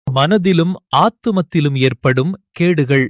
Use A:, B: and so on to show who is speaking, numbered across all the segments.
A: மனதிலும் ஆத்துமத்திலும் ஏற்படும் கேடுகள்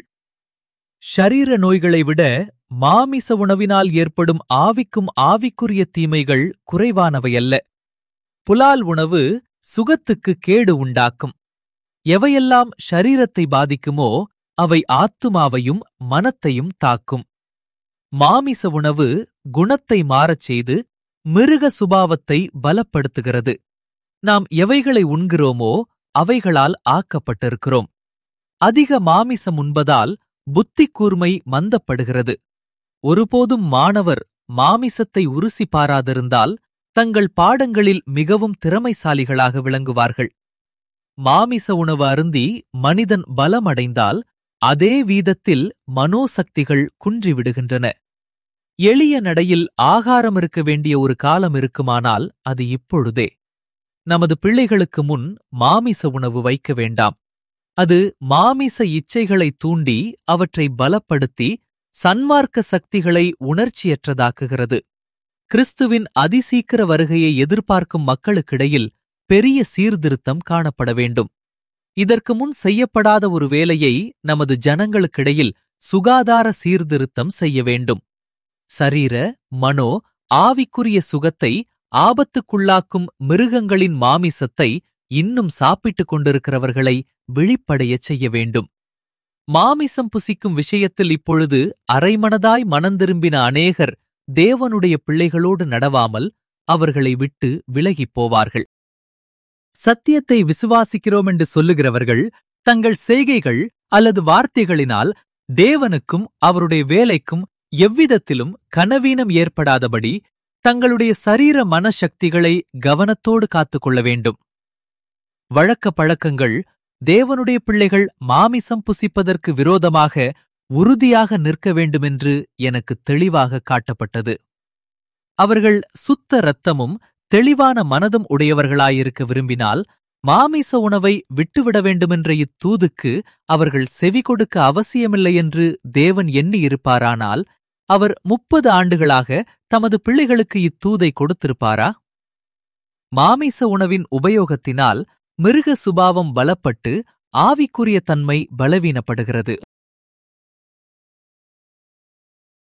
A: ஷரீர நோய்களை விட மாமிச உணவினால் ஏற்படும் ஆவிக்கும் ஆவிக்குரிய தீமைகள் குறைவானவையல்ல புலால் உணவு சுகத்துக்கு கேடு உண்டாக்கும் எவையெல்லாம் ஷரீரத்தை பாதிக்குமோ அவை ஆத்துமாவையும் மனத்தையும் தாக்கும் மாமிச உணவு குணத்தை மாறச் செய்து மிருக சுபாவத்தை பலப்படுத்துகிறது நாம் எவைகளை உண்கிறோமோ அவைகளால் ஆக்கப்பட்டிருக்கிறோம் அதிக மாமிசம் உண்பதால் புத்தி கூர்மை மந்தப்படுகிறது ஒருபோதும் மாணவர் மாமிசத்தை உருசி பாராதிருந்தால் தங்கள் பாடங்களில் மிகவும் திறமைசாலிகளாக விளங்குவார்கள் மாமிச உணவு அருந்தி மனிதன் பலமடைந்தால் அதே வீதத்தில் மனோசக்திகள் குன்றிவிடுகின்றன எளிய நடையில் ஆகாரம் இருக்க வேண்டிய ஒரு காலம் இருக்குமானால் அது இப்பொழுதே நமது பிள்ளைகளுக்கு முன் மாமிச உணவு வைக்க வேண்டாம் அது மாமிச இச்சைகளை தூண்டி அவற்றை பலப்படுத்தி சன்மார்க்க சக்திகளை உணர்ச்சியற்றதாக்குகிறது கிறிஸ்துவின் அதிசீக்கிர வருகையை எதிர்பார்க்கும் மக்களுக்கிடையில் பெரிய சீர்திருத்தம் காணப்பட வேண்டும் இதற்கு முன் செய்யப்படாத ஒரு வேலையை நமது ஜனங்களுக்கிடையில் சுகாதார சீர்திருத்தம் செய்ய வேண்டும் சரீர மனோ ஆவிக்குரிய சுகத்தை ஆபத்துக்குள்ளாக்கும் மிருகங்களின் மாமிசத்தை இன்னும் சாப்பிட்டுக் கொண்டிருக்கிறவர்களை விழிப்படையச் செய்ய வேண்டும் மாமிசம் புசிக்கும் விஷயத்தில் இப்பொழுது அரைமனதாய் மனந்திரும்பின அநேகர் தேவனுடைய பிள்ளைகளோடு நடவாமல் அவர்களை விட்டு விலகிப் போவார்கள் சத்தியத்தை விசுவாசிக்கிறோம் என்று சொல்லுகிறவர்கள் தங்கள் செய்கைகள் அல்லது வார்த்தைகளினால் தேவனுக்கும் அவருடைய வேலைக்கும் எவ்விதத்திலும் கனவீனம் ஏற்படாதபடி தங்களுடைய சரீர மனசக்திகளை கவனத்தோடு காத்துக்கொள்ள வேண்டும் வழக்க பழக்கங்கள் தேவனுடைய பிள்ளைகள் மாமிசம் புசிப்பதற்கு விரோதமாக உறுதியாக நிற்க வேண்டுமென்று எனக்கு தெளிவாக காட்டப்பட்டது அவர்கள் சுத்த இரத்தமும் தெளிவான மனதும் உடையவர்களாயிருக்க விரும்பினால் மாமிச உணவை விட்டுவிட வேண்டுமென்ற இத்தூதுக்கு அவர்கள் செவி கொடுக்க அவசியமில்லை என்று தேவன் எண்ணியிருப்பாரானால் அவர் முப்பது ஆண்டுகளாக தமது பிள்ளைகளுக்கு இத்தூதை கொடுத்திருப்பாரா மாமிச உணவின் உபயோகத்தினால் மிருக சுபாவம் பலப்பட்டு ஆவிக்குரிய தன்மை பலவீனப்படுகிறது